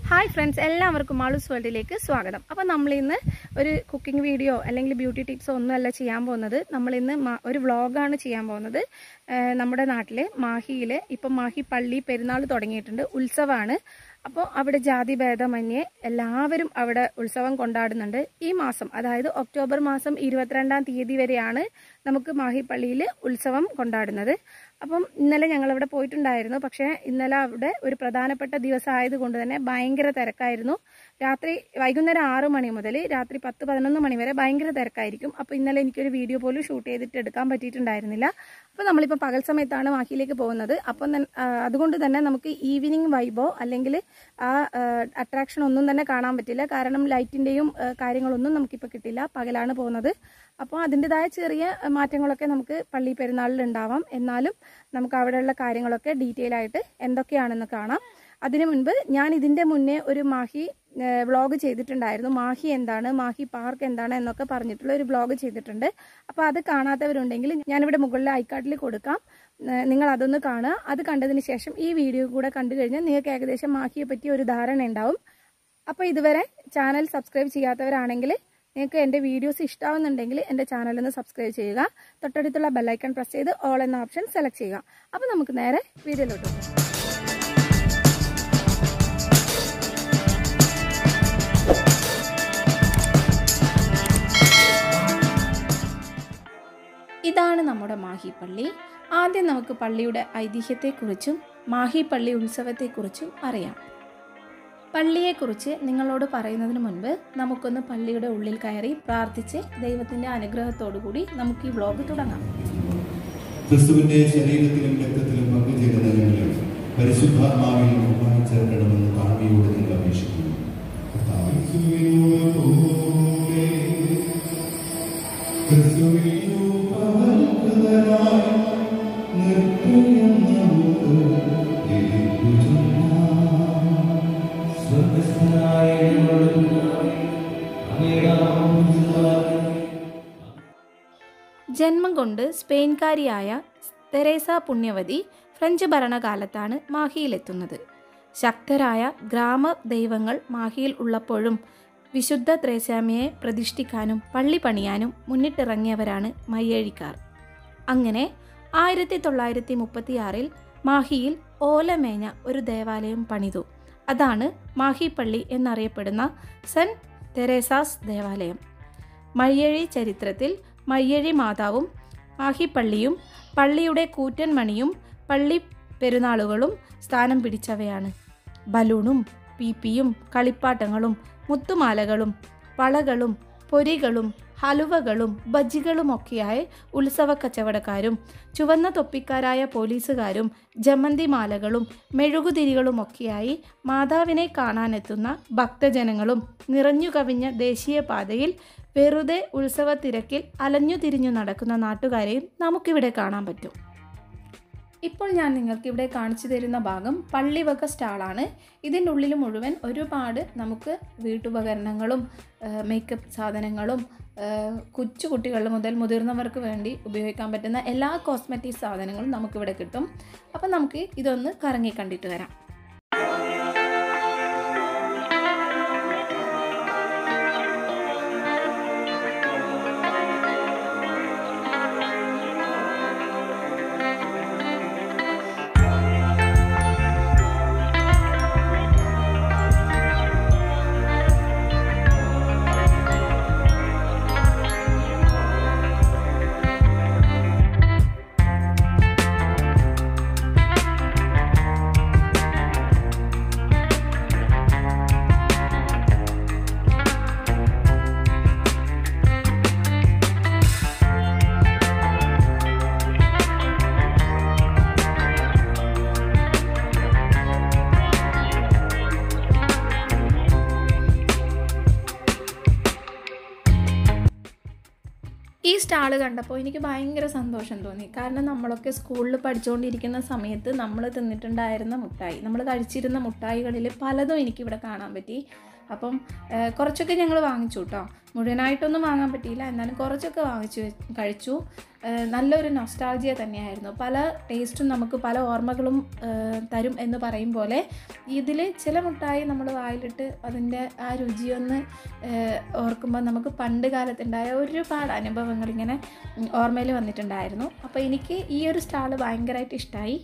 hi friends എല്ലാവർക്കും മാളൂസ് വേൾഡിലേക്ക് സ്വാഗതം അപ്പോൾ നമ്മൾ ഇന്ന് ഒരു കുക്കിംഗ് വീഡിയോ അല്ലെങ്കിൽ ബ്യൂട്ടി ടിപ്സോ ഒന്നുമല്ല ചെയ്യാൻ പോകുന്നത് നമ്മൾ ഇന്ന് മ- ഒരു വ്ളോഗാണ് ചെയ്യാൻ പോകുന്നത് ഏഹ് നമ്മുടെ നാട്ടിൽ മാഹിയിൽ ഇപ്പം മാഹി പള്ളി പെരുന്നാൾ തുടങ്ങിയിട്ടുണ്ട് ഉത്സവമാണ് അപ്പോൾ അവിടെ ജാതി ഭേദമന്യേ എല്ലാവരും അവിടെ ഉത്സവം കൊണ്ടാടുന്നുണ്ട് ഈ മാസം അതായത് ഒക്ടോബർ മാസം ഇരുപത്തിരണ്ടാം തീയതി വരെയാണ് നമുക്ക് മാഹി പള്ളിയിൽ ഉത്സവം കൊണ്ടാടുന്നത് അപ്പം ഇന്നലെ ഞങ്ങൾ അവിടെ പോയിട്ടുണ്ടായിരുന്നു പക്ഷേ ഇന്നലെ അവിടെ ഒരു പ്രധാനപ്പെട്ട ദിവസം ആയതുകൊണ്ട് തന്നെ ഭയങ്കര തിരക്കായിരുന്നു രാത്രി വൈകുന്നേരം ആറ് മണി മുതൽ രാത്രി പത്ത് പതിനൊന്ന് മണി വരെ ഭയങ്കര തിരക്കായിരിക്കും അപ്പോൾ ഇന്നലെ എനിക്കൊരു വീഡിയോ പോലും ഷൂട്ട് ചെയ്തിട്ട് എടുക്കാൻ പറ്റിയിട്ടുണ്ടായിരുന്നില്ല അപ്പോൾ നമ്മളിപ്പോൾ പകൽ സമയത്താണ് മാഹിയിലേക്ക് പോകുന്നത് അപ്പം തന്നെ- ആ, അതുകൊണ്ട് തന്നെ നമുക്ക് ഈവനിങ് വൈബോ അല്ലെങ്കിൽ ആ അട്രാക്ഷൻ ഒന്നും തന്നെ കാണാൻ പറ്റില്ല കാരണം ലൈറ്റിൻ്റെയും കാര്യങ്ങളൊന്നും നമുക്കിപ്പോൾ കിട്ടില്ല പകലാണ് പോകുന്നത് അപ്പോൾ അതിൻ്റെതായ ചെറിയ ആ, മാറ്റങ്ങളൊക്കെ നമുക്ക് പള്ളി പെരുന്നാളിൽ ഉണ്ടാവാം എന്നാലും നമുക്ക് അവിടെയുള്ള കാര്യങ്ങളൊക്കെ ഡീറ്റെയിൽ ആയിട്ട് എന്തൊക്കെയാണെന്ന് കാണാം അതിനു മുൻപ് ഞാൻ ഇതിൻ്റെ മുന്നേ ഒരു മാഹി വ്ളോഗ് ചെയ്തിട്ടുണ്ടായിരുന്നു മാഹി എന്താണ് മാഹി പാർക്ക് എന്താണ് എന്നൊക്കെ പറഞ്ഞിട്ടുള്ള ഒരു വ്ളോഗ് ചെയ്തിട്ടുണ്ട് അപ്പോൾ അത് കാണാത്തവരുണ്ടെങ്കിൽ ഞാനിവിടെ മുകളിൽ ഐക്കാർഡിൽ കൊടുക്കാം ഏഹ് നിങ്ങൾ അതൊന്ന് കാണുക അത് കണ്ടതിന് ശേഷം ഈ വീഡിയോ കൂടെ കണ്ടു കഴിഞ്ഞാൽ നിങ്ങൾക്ക് ഏകദേശം മാഹിയെ പറ്റി ഒരു ധാരണ ഉണ്ടാവും അപ്പോൾ ഇതുവരെ ചാനൽ സബ്സ്ക്രൈബ് ചെയ്യാത്തവരാണെങ്കിൽ നിങ്ങൾക്ക് എൻ്റെ വീഡിയോസ് ഇഷ്ടമാവുന്നുണ്ടെങ്കിൽ എൻ്റെ ചാനൽ ഒന്ന് സബ്സ്ക്രൈബ് ചെയ്യുക തൊട്ടടുത്തുള്ള ബെല്ലൈക്കൺ പ്രസ് ചെയ്ത് ഓൾ എന്ന ഓപ്ഷൻ സെലക്ട് ചെയ്യുക അപ്പോൾ നമുക്ക് നേരെ വീഡിയോയിലോട്ട് പോകാം ഇതാണ് നമ്മുടെ മാഹി പള്ളി ആദ്യം നമുക്ക് പള്ളിയുടെ ഐതിഹ്യത്തെക്കുറിച്ചും മാഹി പള്ളി ഉത്സവത്തെക്കുറിച്ചും അറിയാം പള്ളിയെക്കുറിച്ച് നിങ്ങളോട് പറയുന്നതിന് മുൻപ് നമുക്കൊന്ന് പള്ളിയുടെ ഉള്ളിൽ കയറി പ്രാർത്ഥിച്ച് ദൈവത്തിൻ്റെ അനുഗ്രഹത്തോടു കൂടി നമുക്ക് ഈ വ്ലോഗ് തുടങ്ങാം ക്രിസ്തുവിന്റെ ശരീരത്തിലും രക്തത്തിലും പങ്കുചേരുന്നതിനും പരിശുദ്ധാത്മാവിൽ ഒന്നായി ചേർക്കണമെന്ന് താഴ്മയോട് നിങ്ങൾ അപേക്ഷിക്കുന്നു കർത്താവേ, ജന്മം കൊണ്ട് സ്പെയിൻകാരിയായ തെരേസ പുണ്യവതി ഫ്രഞ്ച് ഭരണകാലത്താണ് മാഹിയിലെത്തുന്നത് ശക്തരായ ഗ്രാമ ദൈവങ്ങൾ മാഹിയിൽ ഉള്ളപ്പോഴും വിശുദ്ധ ത്രേസ്യാമയെ പ്രതിഷ്ഠിക്കാനും പള്ളി പണിയാനും മുന്നിട്ടിറങ്ങിയവരാണ് മയ്യഴിക്കാർ അങ്ങനെ ആയിരത്തി തൊള്ളായിരത്തി മുപ്പത്തിയാറിൽ മാഹിയിൽ ഓലമേഞ്ഞ ഒരു ദേവാലയം പണിതു അതാണ് മാഹി പള്ളി എന്നറിയപ്പെടുന്ന സെൻറ്റ് തെരേസാസ് ദേവാലയം മയ്യഴി ചരിത്രത്തിൽ മയ്യഴി മാതാവും മാഹിപ്പള്ളിയും പള്ളിയുടെ കൂറ്റൻ മണിയും പള്ളി പെരുന്നാളുകളും സ്ഥാനം പിടിച്ചവയാണ് ബലൂണും പീപ്പിയും കളിപ്പാട്ടങ്ങളും മുത്തുമാലകളും വളകളും പൊരികളും ഹലുവകളും ബജ്ജികളുമൊക്കെയായി ഉത്സവ കച്ചവടക്കാരും ചുവന്ന തൊപ്പിക്കാരായ പോലീസുകാരും ജമന്തിമാലകളും മെഴുകുതിരികളുമൊക്കെയായി മാതാവിനെ കാണാനെത്തുന്ന ഭക്തജനങ്ങളും നിറഞ്ഞു കവിഞ്ഞ ദേശീയപാതയിൽ വെറുതെ ഉത്സവ തിരക്കിൽ അലഞ്ഞു തിരിഞ്ഞു നടക്കുന്ന നാട്ടുകാരെയും നമുക്കിവിടെ കാണാൻ പറ്റും ഇപ്പോൾ ഞാൻ നിങ്ങൾക്ക് ഇവിടെ കാണിച്ചു തരുന്ന ഭാഗം പള്ളിവക സ്റ്റാളാണ് ഇതിൻ്റെ ഉള്ളിൽ മുഴുവൻ ഒരുപാട് നമുക്ക് വീട്ടുപകരണങ്ങളും മേക്കപ്പ് സാധനങ്ങളും കൊച്ചു കുട്ടികൾ മുതൽ മുതിർന്നവർക്ക് വേണ്ടി ഉപയോഗിക്കാൻ പറ്റുന്ന എല്ലാ കോസ്മെറ്റിക് സാധനങ്ങളും നമുക്കിവിടെ കിട്ടും അപ്പം നമുക്ക് ഇതൊന്ന് കറങ്ങി കണ്ടിട്ട് വരാം ഈ സ്റ്റാൾ കണ്ടപ്പോൾ എനിക്ക് ഭയങ്കര സന്തോഷം തോന്നി കാരണം നമ്മളൊക്കെ സ്കൂളിൽ പഠിച്ചുകൊണ്ടിരിക്കുന്ന സമയത്ത് നമ്മൾ തിന്നിട്ടുണ്ടായിരുന്ന മുട്ടായി നമ്മൾ കഴിച്ചിരുന്ന മുട്ടായികളിൽ പലതും എനിക്കിവിടെ കാണാൻ പറ്റി അപ്പം ആ, കുറച്ചൊക്കെ ഞങ്ങൾ വാങ്ങിച്ചു കേട്ടോ മുഴുവനായിട്ടൊന്നും വാങ്ങാൻ പറ്റിയില്ല എന്നാലും കുറച്ചൊക്കെ വാങ്ങിച്ചു വെ- കഴിച്ചു ആ, നല്ലൊരു നൊസ്റ്റാൾജിയ തന്നെയായിരുന്നു പല ടേസ്റ്റും നമുക്ക് പല ഓർമ്മകളും ആ, തരും എന്ന് പറയും പോലെ ഇതിൽ ചില മുട്ടായി നമ്മൾ വായിലിട്ട് അതിൻ്റെ ആ രുചിയൊന്ന് ഓർക്കുമ്പോൾ നമുക്ക് പണ്ട് കാലത്തുണ്ടായ ഒരുപാട് അനുഭവങ്ങൾ ഇങ്ങനെ ഓർമ്മയിൽ വന്നിട്ടുണ്ടായിരുന്നു അപ്പോൾ എനിക്ക് ഈ ഒരു സ്റ്റാൾ ഭയങ്കരമായിട്ട് ഇഷ്ടമായി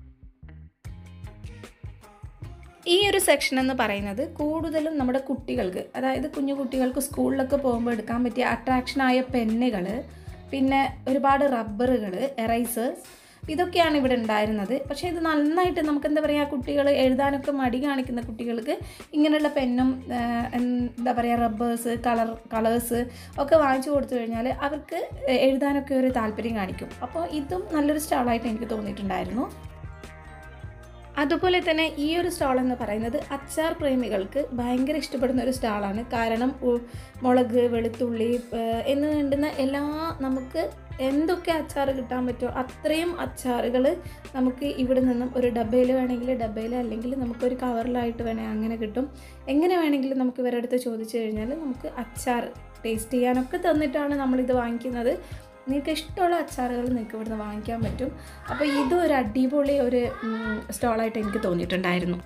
ഈ ഒരു സെക്ഷൻ എന്ന് പറയുന്നത് കൂടുതലും നമ്മുടെ കുട്ടികൾക്ക് അതായത് കുഞ്ഞു കുട്ടികൾക്ക് സ്കൂളിലൊക്കെ പോകുമ്പോൾ എടുക്കാൻ പറ്റിയ അട്രാക്ഷനായ പെന്നുകൾ പിന്നെ ഒരുപാട് റബ്ബറുകൾ എറൈസേഴ്സ് ഇതൊക്കെയാണ് ഇവിടെ ഉണ്ടായിരുന്നത് പക്ഷേ ഇത് നന്നായിട്ട് നമുക്ക് എന്താ പറയുക കുട്ടികൾ എഴുതാനൊക്കെ മടി കാണിക്കുന്ന കുട്ടികൾക്ക് ഇങ്ങനെയുള്ള പെന്നും ആ, എന്താ പറയുക റബ്ബേഴ്സ് കളർ കളേഴ്സ് ഒക്കെ വാങ്ങിച്ചു കൊടുത്തു കഴിഞ്ഞാൽ അവർക്ക് എഴുതാനൊക്കെ ഒരു താല്പര്യം കാണിക്കും അപ്പോൾ ഇതും നല്ലൊരു സ്റ്റാളായിട്ട് എനിക്ക് തോന്നിയിട്ടുണ്ടായിരുന്നു അതുപോലെ തന്നെ ഈ ഒരു സ്റ്റാൾ എന്ന് പറയുന്നത് അച്ചാർ പ്രേമികൾക്ക് ഭയങ്കര ഇഷ്ടപ്പെടുന്ന ഒരു സ്റ്റാളാണ് കാരണം ഉ- മുളക് വെളുത്തുള്ളി ഏഹ് എന്ന് വേണ്ടുന്ന എല്ലാ നമുക്ക് എന്തൊക്കെ അച്ചാർ കിട്ടാൻ പറ്റുമോ അത്രയും അച്ചാറുകൾ നമുക്ക് ഇവിടെ നിന്നും ഒരു ഡബയിൽ വേണമെങ്കിൽ ഡബയിൽ അല്ലെങ്കിൽ നമുക്കൊരു കവറിലായിട്ട് വേണമെങ്കിൽ അങ്ങനെ കിട്ടും എങ്ങനെ വേണമെങ്കിലും നമുക്ക് ഇവരുടെ അടുത്ത് ചോദിച്ചു കഴിഞ്ഞാൽ നമുക്ക് അച്ചാർ ടേസ്റ്റ് ചെയ്യാനൊക്കെ തന്നിട്ടാണ് നമ്മളിത് വാങ്ങിക്കുന്നത് നിങ്ങൾക്ക് ഇഷ്ടമുള്ള അച്ചാറുകൾ നിങ്ങൾക്ക് ഇവിടുന്ന് വാങ്ങിക്കാൻ പറ്റും അപ്പോൾ ഇതും ഒരു അടിപൊളി ഒരു സ്റ്റോളായിട്ട് എനിക്ക് തോന്നിയിട്ടുണ്ടായിരുന്നു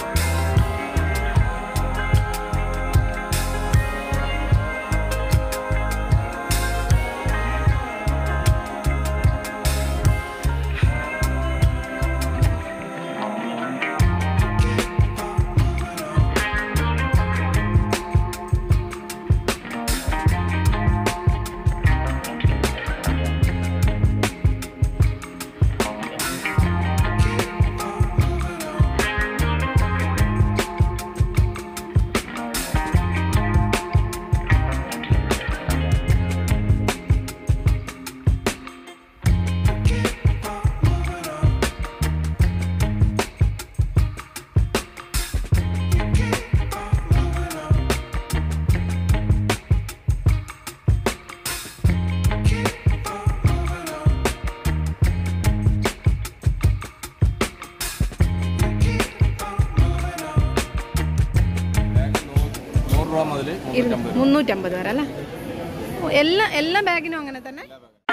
നൂറ് രൂപ മുതൽ മുന്നൂറ്റമ്പത് മുന്നൂറ്റമ്പത് വരെ അല്ലേ ഓ, എല്ലാ എല്ലാ ബാഗിനും അങ്ങനെ തന്നെ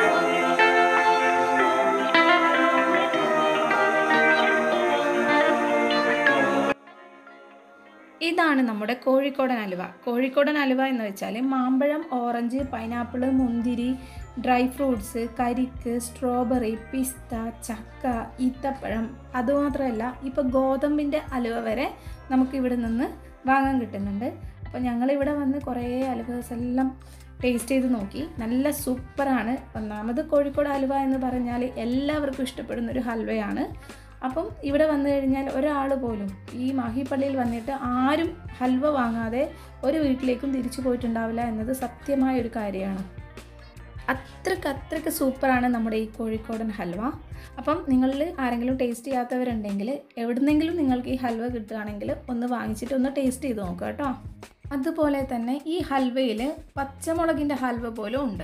ഇതാണ് നമ്മുടെ കോഴിക്കോടൻ അലുവ കോഴിക്കോടൻ അലുവ എന്ന് വെച്ചാൽ മാമ്പഴം ഓറഞ്ച് പൈനാപ്പിൾ മുന്തിരി ഡ്രൈ ഫ്രൂട്ട്സ് കരിക്ക് സ്ട്രോബെറി പിസ്ത ചക്ക ഈത്തപ്പഴം അതുമാത്രമല്ല ഇപ്പോൾ ഗോതമ്പിൻ്റെ അലുവ വരെ നമുക്ക് ഇവിടെ നിന്ന് വാങ്ങാൻ കിട്ടുന്നുണ്ട് അപ്പോൾ ഞങ്ങളിവിടെ വന്ന് കുറേ അലുവസ് എല്ലാം ടേസ്റ്റ് ചെയ്ത് നോക്കി നല്ല സൂപ്പറാണ് ഒന്നാമത് കോഴിക്കോട് ഹൽവ എന്ന് പറഞ്ഞാൽ എല്ലാവർക്കും ഇഷ്ടപ്പെടുന്ന ഒരു ഹൽവയാണ് അപ്പം ഇവിടെ വന്നു കഴിഞ്ഞാൽ ഒരാൾ പോലും ഈ മാഹിപ്പള്ളിയിൽ വന്നിട്ട് ആരും ഹൽവ വാങ്ങാതെ ഒരു വീട്ടിലേക്കും തിരിച്ചു പോയിട്ടുണ്ടാവില്ല എന്നത് സത്യമായ ഒരു കാര്യമാണ് അത്രക്ക് അത്രക്ക് സൂപ്പറാണ് നമ്മുടെ ഈ കോഴിക്കോടൻ ഹൽവ അപ്പം നിങ്ങളിൽ ആരെങ്കിലും ടേസ്റ്റ് ചെയ്യാത്തവരുണ്ടെങ്കിൽ എവിടുന്നെങ്കിലും നിങ്ങൾക്ക് ഈ ഹൽവ കിട്ടുകയാണെങ്കിൽ ഒന്ന് വാങ്ങിച്ചിട്ട് ഒന്ന് ടേസ്റ്റ് ചെയ്ത് നോക്കുക കേട്ടോ അതുപോലെ തന്നെ ഈ ഹൽവയിൽ പച്ചമുളകിൻ്റെ ഹൽവ പോലും ഉണ്ട്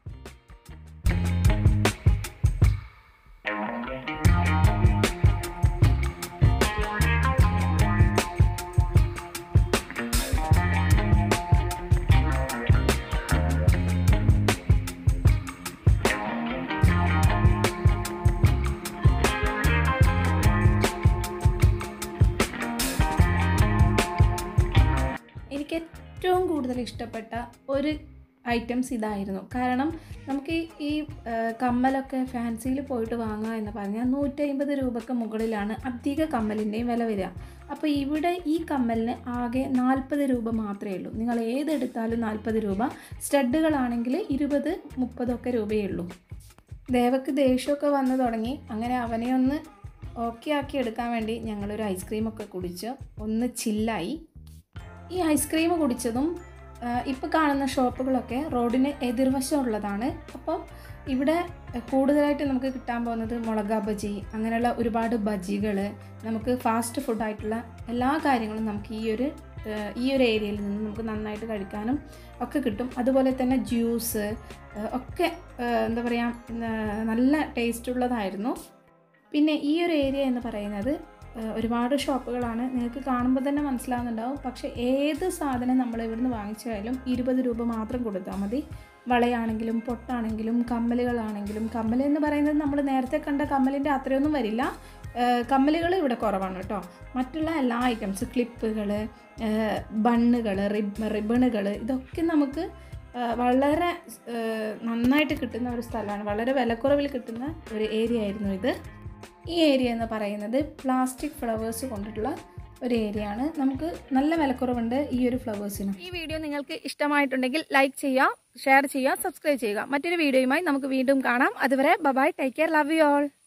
എനിക്ക് ഏറ്റവും കൂടുതൽ ഇഷ്ടപ്പെട്ട ഒരു ഐറ്റംസ് ഇതായിരുന്നു കാരണം നമുക്ക് ഈ- ഈ ആ, കമ്മലൊക്കെ ഫാൻസിയിൽ പോയിട്ട് വാങ്ങുക എന്ന് പറഞ്ഞാൽ നൂറ്റമ്പത് രൂപക്ക് മുകളിലാണ് അധിക കമ്മലിൻ്റെയും വില വരിക അപ്പോൾ ഇവിടെ ഈ കമ്മലിന് ആകെ നാൽപ്പത് രൂപ മാത്രമേ ഉള്ളൂ നിങ്ങൾ ഏതെടുത്താലും നാൽപ്പത് രൂപ സ്റ്റഡുകളാണെങ്കിൽ ഇരുപത് മുപ്പതൊക്കെ രൂപയേ ഉള്ളൂ ദേവക്ക് ദേഷ്യമൊക്കെ വന്നു തുടങ്ങി അങ്ങനെ അവനെ ഒന്ന് ഓക്കെ ആക്കി എടുക്കാൻ വേണ്ടി ഞങ്ങളൊരു ഐസ്ക്രീമൊക്കെ കുടിച്ച് ഒന്ന് ചില്ലായി ഈ ഐസ്ക്രീം കുടിച്ചതും ഇപ്പോൾ കാണുന്ന ഷോപ്പുകളൊക്കെ റോഡിന് എതിർവശമുള്ളതാണ് അപ്പം ഇവിടെ കൂടുതലായിട്ട് നമുക്ക് കിട്ടാൻ പോകുന്നത് മുളക ബജി അങ്ങനെയുള്ള ഒരുപാട് ബജികൾ നമുക്ക് ഫാസ്റ്റ് ഫുഡായിട്ടുള്ള എല്ലാ കാര്യങ്ങളും നമുക്ക് ഈ ഒരു ആ, ഈ ഒരു ഏരിയയിൽ നിന്ന് നമുക്ക് നന്നായിട്ട് കഴിക്കാനും ഒക്കെ കിട്ടും അതുപോലെ തന്നെ ജ്യൂസ് ഒക്കെ ആ, എന്താ പറയുക നല്ല ടേസ്റ്റ് ഉള്ളതായിരുന്നു പിന്നെ ഈ ഒരു ഏരിയ എന്ന് പറയുന്നത് ഏഹ് ഒരുപാട് ഷോപ്പുകളാണ് നിങ്ങൾക്ക് കാണുമ്പോൾ തന്നെ മനസ്സിലാവുന്നുണ്ടാവും പക്ഷേ ഏത് സാധനം നമ്മൾ ഇവിടുന്ന് വാങ്ങിച്ചാലും ഇരുപത് രൂപ മാത്രം കൊടുത്താൽ മതി വളയാണെങ്കിലും പൊട്ടാണെങ്കിലും കമ്മലുകളാണെങ്കിലും കമ്മൽ എന്ന് പറയുന്നത് നമ്മൾ നേരത്തെ കണ്ട കമ്മലിൻ്റെ അത്രയൊന്നും വരില്ല കമ്മലുകൾ ഇവിടെ കുറവാണ് കേട്ടോ മറ്റുള്ള എല്ലാ ഐറ്റംസ് ക്ലിപ്പുകൾ ബണ്ണുകൾ റിബ് റിബണുകൾ ഇതൊക്കെ നമുക്ക് ആ, വളരെ ആ, നന്നായിട്ട് കിട്ടുന്ന ഒരു സ്ഥലമാണ് വളരെ വിലക്കുറവിൽ കിട്ടുന്ന ഒരു ഏരിയ ആയിരുന്നു ഇത് ഈ ഏരിയ എന്ന് പറയുന്നത് പ്ലാസ്റ്റിക് ഫ്ലവേഴ്സ് കൊണ്ടിട്ടുള്ള ഒരു ഏരിയ ആണ് നമുക്ക് നല്ല വിലക്കുറവുണ്ട് ഈ ഒരു ഫ്ലവേഴ്സിനും ഈ വീഡിയോ നിങ്ങൾക്ക് ഇഷ്ടമായിട്ടുണ്ടെങ്കിൽ ലൈക്ക് ചെയ്യുക ഷെയർ ചെയ്യുക സബ്സ്ക്രൈബ് ചെയ്യുക മറ്റൊരു വീഡിയോയുമായി നമുക്ക് വീണ്ടും കാണാം അതുവരെ bye bye take care love you all